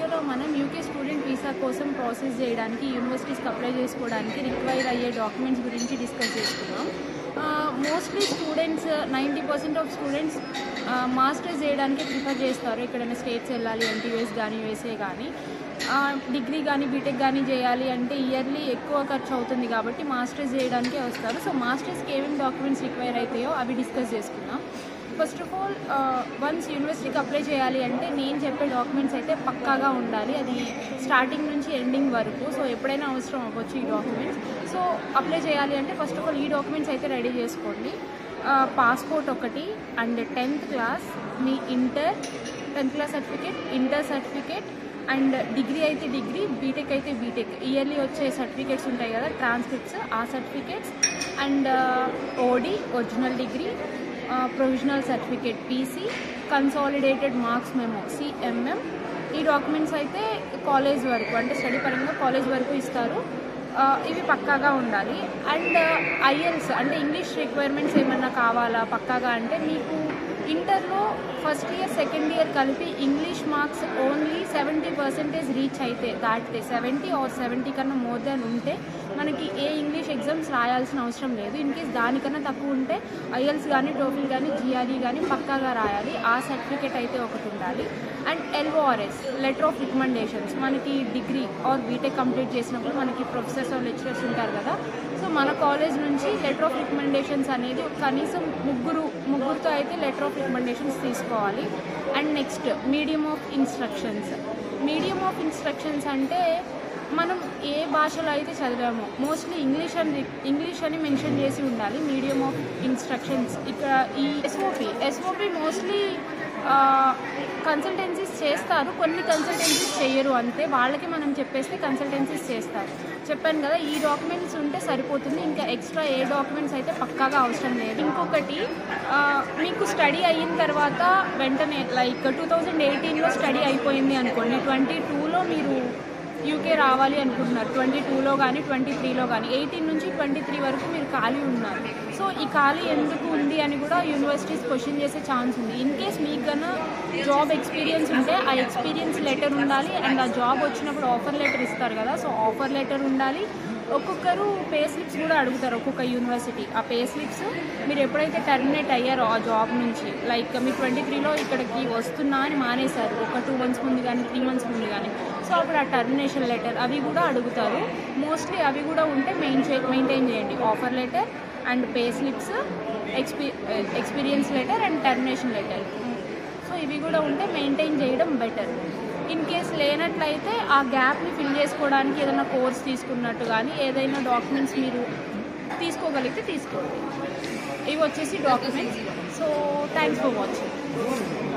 వీడియోలో మనం UK student visa కోసం ప్రాసెస్ చేయడానికి యూనివర్సిటీస్కి అప్లై చేసుకోవడానికి రిక్వైర్ అయ్యే డాక్యుమెంట్స్ గురించి డిస్కస్ చేసుకున్నాం mostly students ninety percent of students masters చేయడానికి ప్రిఫర్ చేస్తారు ఎక్కడైనా స్టేట్స్ వెళ్ళాలి అంటే యూఎస్ కానీ యూఎస్ఏ కానీ డిగ్రీ కానీ బీటెక్ కానీ చేయాలి అంటే ఇయర్లీ ఎక్కువ ఖర్చు అవుతుంది కాబట్టి మాస్టర్స్ చేయడానికే వస్తారు సో మాస్టర్స్కి ఏమేమి డాక్యుమెంట్స్ రిక్వైర్ అవుతాయో అవి డిస్కస్ చేసుకుందాం ఫస్ట్ ఆఫ్ ఆల్ వన్స్ యూనివర్సిటీకి అప్లై చేయాలి అంటే నేను చెప్పే డాక్యుమెంట్స్ అయితే పక్కాగా ఉండాలి అది స్టార్టింగ్ నుంచి ఎండింగ్ వరకు సో ఎప్పుడైనా అవసరం అవ్వచ్చు ఈ డాక్యుమెంట్స్ సో అప్లై చేయాలి అంటే ఫస్ట్ ఆఫ్ ఆల్ ఈ డాక్యుమెంట్స్ అయితే రెడీ చేసుకోండి పాస్పోర్ట్ ఒకటి అండ్ టెన్త్ క్లాస్ మీ inter tenth class certificate inter certificate and degree అయితే డిగ్రీ బీటెక్ అయితే బీటెక్ ఇయర్లీ వచ్చే సర్టిఫికేట్స్ ఉంటాయి కదా ట్రాన్స్క్రిప్ట్స్ ఆ certificates and OD original degree provisional certificate PC consolidated marks memo CMM ఈ డాక్యుమెంట్స్ అయితే కాలేజ్ వరకు అంటే స్టడీ పరంగా కాలేజ్ వరకు ఇస్తారు ఆ, ఇవి పక్కాగా ఉండాలి అండ్ ఐఎల్స్ అంటే ఇంగ్లీష్ రిక్వైర్మెంట్స్ ఏమన్నా కావాలా పక్కాగా అంటే మీకు ఇంటర్లో ఫస్ట్ ఇయర్ సెకండ్ ఇయర్ కలిపి English marks only seventy percentage reach అయితే దాటితే సెవెంటీ ఆర్ సెవెంటీ కన్నా మోర్ దాన్ ఉంటే మనకి ఏ ఇంగ్లీష్ ఎగ్జామ్స్ రాయాల్సిన అవసరం లేదు ఇన్ కేస్ దానికన్నా తక్కువ ఉంటే ఐఎల్స్ కానీ టోఫిల్ కానీ జిఆర్ఈ కానీ పక్కాగా రాయాలి ఆ సర్టిఫికేట్ అయితే ఒకటి ఉండాలి and LORs letter of recommendations మనకి డిగ్రీ ఆర్ బీటెక్ కంప్లీట్ చేసినప్పుడు మనకి ప్రొఫెసర్స్ ఆర్ లెక్చరర్స్ ఉంటారు కదా సో మన కాలేజ్ నుంచి లెటర్ ఆఫ్ రికమెండేషన్స్ అనేది కనీసం ముగ్గురు ముగ్గురుతో అయితే లెటర్ ఆఫ్ రికమెండేషన్స్ తీసుకోవాలి and next medium of instructions medium of instructions అంటే మనం ఏ భాషలో అయితే చదివామో మోస్ట్లీ ఇంగ్లీష్ అని ఇంగ్లీష్ అని మెన్షన్ చేసి ఉండాలి మీడియం ఆఫ్ ఇన్స్ట్రక్షన్స్ ఇక్కడ ఈ ఎస్ఓపి ఎస్ఓపి మోస్ట్లీ కన్సల్టెన్సీస్ చేస్తారు కొన్ని కన్సల్టెన్సీస్ చేయరు అంతే వాళ్ళకి మనం చెప్పేస్తే కన్సల్టెన్సీస్ చేస్తారు చెప్పాను కదా ఈ డాక్యుమెంట్స్ ఉంటే సరిపోతుంది ఇంకా ఎక్స్ట్రా ఏ డాక్యుమెంట్స్ అయితే పక్కాగా అవసరం లేదు ఇంకొకటి ఆ, మీకు స్టడీ అయిన తర్వాత వెంటనే లైక్ టూ థౌజండ్ ఎయిటీన్లో స్టడీ అయిపోయింది అనుకోండి ట్వంటీ టూలో మీరు యూకే రావాలి అనుకుంటున్నారు ట్వంటీ టూలో కానీ ట్వంటీ త్రీలో కానీ ఎయిటీన్ నుంచి ట్వంటీ త్రీ వరకు మీరు ఖాళీ ఉన్నారు సో ఈ ఖాళీ ఎందుకు ఉంది అని కూడా యూనివర్సిటీస్ క్వశ్చన్ చేసే ఛాన్స్ ఉంది ఇన్ కేస్ మీకు కన్నా జాబ్ ఎక్స్పీరియన్స్ ఉంటే ఆ ఎక్స్పీరియన్స్ లెటర్ ఉండాలి అండ్ ఆ జాబ్ వచ్చినప్పుడు ఆఫర్ లెటర్ ఇస్తారు కదా సో ఆఫర్ లెటర్ ఉండాలి ఒక్కొక్కరు పే స్లిప్స్ కూడా అడుగుతారు ఒక్కొక్క యూనివర్సిటీ ఆ పే స్లిప్స్ మీరు ఎప్పుడైతే టర్మినేట్ అయ్యారో ఆ జాబ్ నుంచి లైక్ మీరు ట్వంటీ త్రీలో ఇక్కడికి వస్తున్నా అని మానేశారు ఒక టూ మంత్స్ ముందు కానీ త్రీ మంత్స్ ముందు కానీ సో అప్పుడు ఆ టర్మినేషన్ లెటర్ అవి కూడా అడుగుతారు మోస్ట్లీ అవి కూడా ఉంటే మెయిన్ మెయింటైన్ చేయండి offer letter and pay slips ఎక్స్పీ experience letter and termination letter so ఇవి కూడా ఉంటే మెయింటైన్ చేయడం బెటర్ ఇన్ కేస్ లేనట్లయితే ఆ గ్యాప్ని ఫిల్ చేసుకోవడానికి ఏదైనా కోర్స్ తీసుకున్నట్టు కానీ ఏదైనా డాక్యుమెంట్స్ మీరు తీసుకోగలిగితే తీసుకోండి ఇవి వచ్చేసి documents so thanks for watching